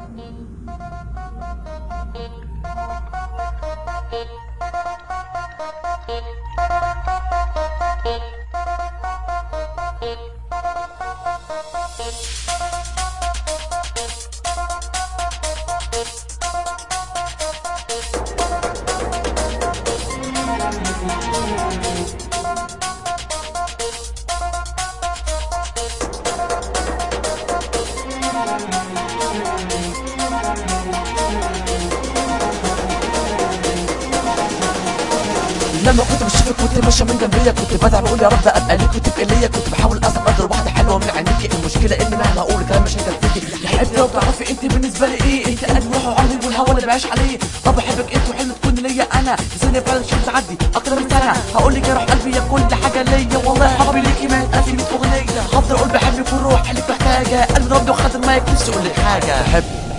لما كنت بشوفك كنت ماشيه من جنبيا كنت بدعي بقول يا رب ابقى ليك وتبقى ليا كنت بحاول اصلا اضرب واحده حلوه من عينيكي المشكله اني مهما اقول كلام مش هيكفيكي يا حبيبتي لو تعرفي انت بالنسبه لي ايه انت قلبي وروحي وعقلي والهوا اللي بعيش عليه طب بحبك انت وحلم تكون ليا انا ثانيه فعلا شو تعدي اكتر من سنه هقول لك يا روح قلبي يا كل حاجه ليا والله حبي ليكي ما يتقاسي 100 اغنيه هفضل اقول بحبك والروح اللي محتاجه قلبي ربي وخد المايك نفسي اقول لك حاجه بحب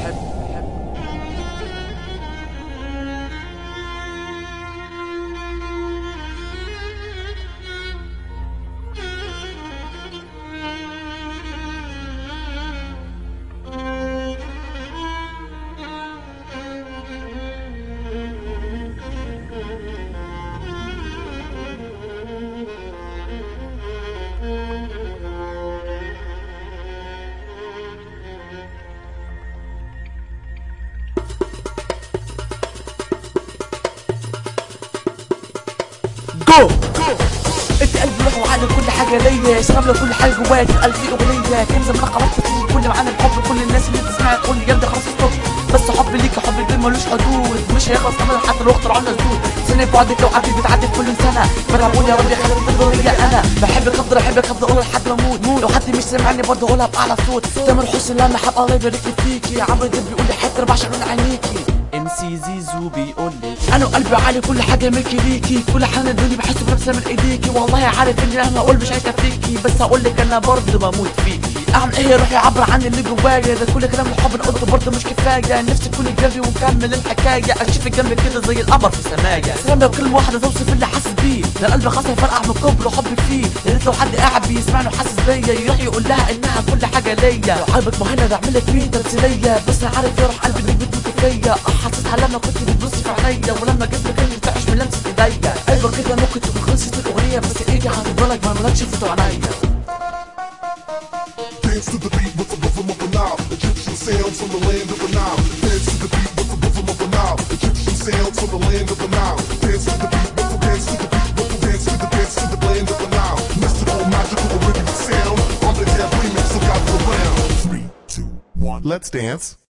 جو انت قلبي روح وعقلي كل حاجه ليا شغل كل حاجه جوايا تبقى في اغنيه كنز من قرارات كتير كل معانا الحب كل الناس اللي بتسمعها تقول لي يا ابني خلاص ستوب بس حب ليك حب البين ملوش حدود مش هيخلص ابدا حتى لو اخترعوا لنا الزود سنة بعدك لو عدت بتعدي كل سنه فانا بقول يا رب يا خليك تفضل ليا انا بحبك افضل احبك افضل اقولها لحد ما اموت لو حد مش سامعني برضه اقولها باعلى صوت تامر حسني لما حب الله يبارك لي فيكي عمرو دياب بيقول لي حتى بعشق لون عينيكي ام سي زيزو بيقول لي انا وقلبي عالي كل حاجه ملكي ليكي كل حاجه الدنيا بحس بنفسها من ايديكي والله عارف اني مهما اقول مش هيكفيكي بس هقول لك انا برضه بموت فيكي اعمل ايه روحي عبر عن اللي جوايا ده كل كلام الحب انا قلته برضه مش كفايه نفسي تكوني جنبي ونكمل الحكايه اشوفك جنبي كده زي القمر في السمايا سلام لو كلمه واحده توصف اللي حاسس بيه ده القلب خلاص هيفرقع من كبر وحبي فيه يا ريت لو حد قاعد بيسمعني وحاسس بيا يروح يقول لها انها كل حاجه ليا لو قلبك مهند اعمل لك مين تمثيليه بس انا عارف يا روح قلبي انك بتموت فيا اه حسيتها لما كنت بتبصي في عينيا ولما جيت لك اللي بتعش من لمسه ايديا ايوه كده ممكن تكون خلصت الاغنيه بس ايدي هتفضلك ما مالكش في عينيا Dance to the beat with the rhythm of the Nile. Egyptian sounds from the land of the Nile. Dance to the beat with the rhythm of the Nile. Egyptian sounds from the land of the Nile. Dance to the beat with the dance to the beat with the dance to the dance to the land of the Nile. Mystical, magical, Arabian sound. On the dab remix, so gather around. Three, two, one. Let's dance.